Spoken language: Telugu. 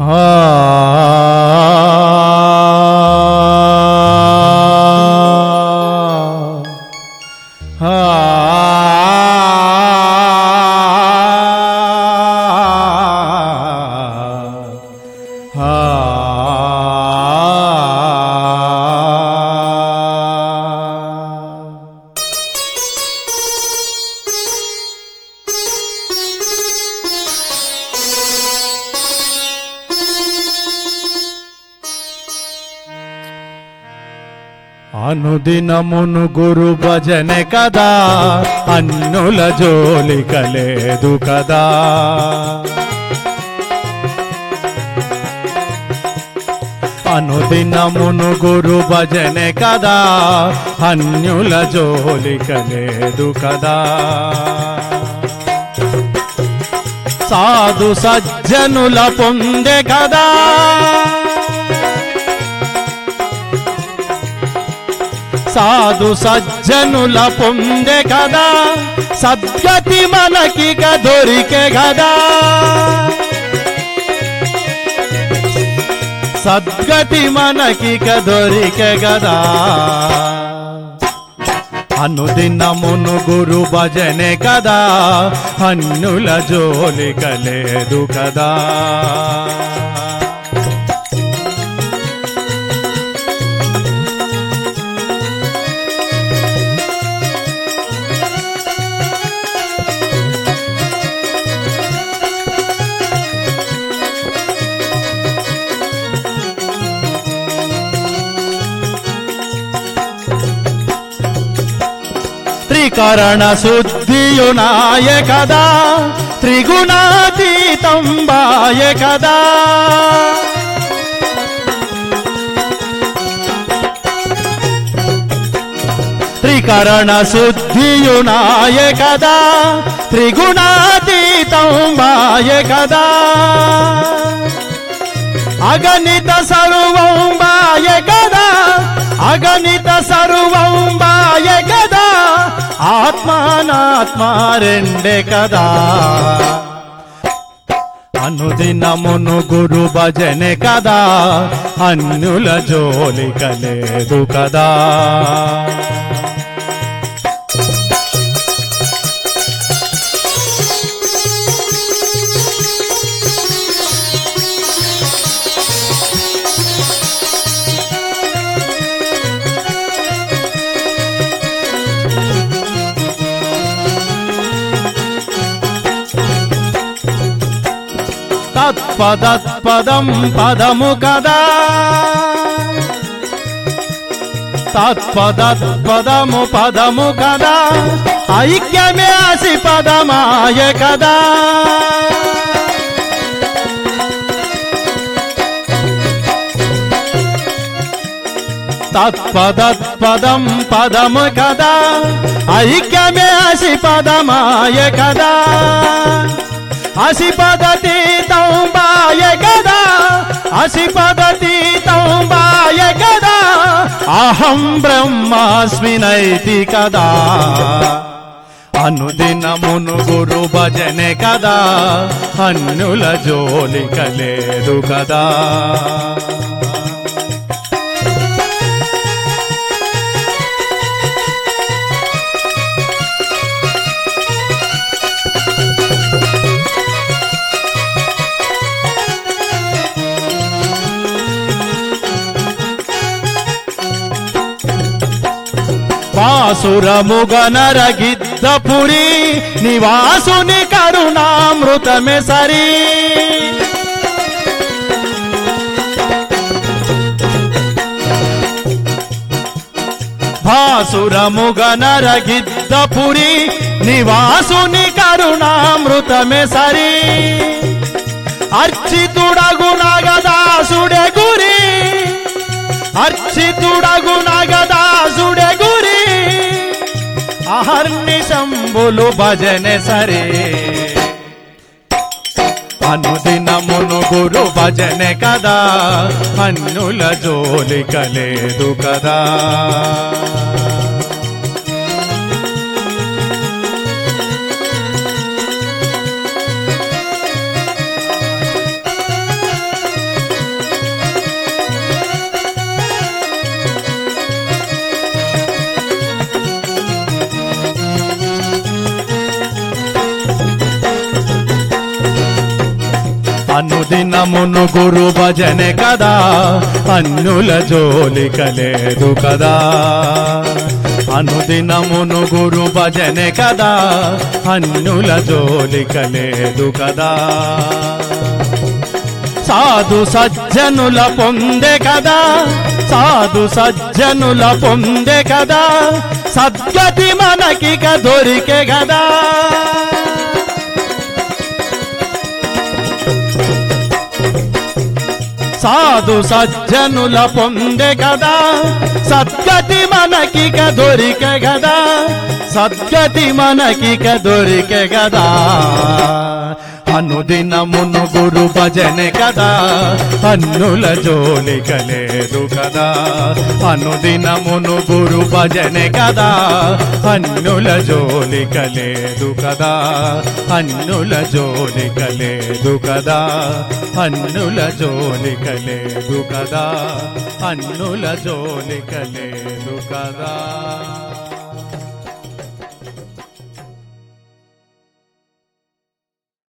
అనుదినమును గురు భజనే కదా అన్నుల జోలిక లేదు కదా అనుదినమును గురు భజనే కదా అన్యుల జోలిక లేదు కదా సాధు సజ్జనుల పొందే కదా సాధు సజ్జనుల పొందే కదా సద్గతి మనకిక దొరికే కదా సద్గతి మనకిక దొరికే కదా అనుదినమును గురు భజనే కదా అన్నుల జోలిక లేదు కదా త్రికరణ శుద్ధియునాయ కదా త్రిగుణాతీతం బాయ కదా త్రికరణ శుద్ధియునాయ కదా త్రిగుణాతీతం బాయ కదా అగణిత సర్వం బాయ కదా అగణిత సర్వం బాయ కదా ఆత్మానాత్మ రెండే కదా అనుదినమును గురు భజనే కదా అన్యుల జోలిక లేదు కదా తత్పదత్పదం పదము కదా తత్పదత్పదము పదము కదా ఐక్యమే అసి పదమాయ కదా తత్పదత్పదం పదము కదా ఐక్యమే అసి పదమాయ కదా అసి పదతీతం బాయ కదా అసి పదతీతం బాయ కదా అహం బ్రహ్మాస్మి నైతి కదా అనుదినమును గురు భజనే కదా అన్నుల జోలిక లేదు కదా వాసురముగనరగిద్దపురి నివాసుని కరుణామృతమే సరి భాసురముగనరగిద్దపురి నివాసుని కరుణామృతమే సరి అర్చితుడగు నగదాసుడే గురి అర్చితుడగు నగదాసుడే గురి అహర్ని శంభులు భజనే సరే అనుదినమును గురు భజనే కదా అన్నుల జోలిక లేదు కదా అనుదినమును గురు భజనే కదా అన్యుల జోలిక లేదు కదా అనుదినమును గురు భజనే కదా అన్యుల జోలిక లేదు కదా సాధు సజ్జనుల పొందే కదా సాధు సజ్జనుల పొందే కదా సద్గతి మనకిక దొరికే కదా సాధు సజ్జనుల పొందే కదా సద్గతి మనకిక దొరికే కదా సద్గతి మనకిక దొరికే కదా అనుదినమును గురు భజనే కదా అన్నుల జోలిక లేదు కదా అనుదినమును గురు భజనే కదా అన్నుల జోలిక లేదు కదా అన్నుల జోలిక లేదు కదా అన్నుల జోలిక లేదు కదా అన్నుల జోలిక లేదు కదా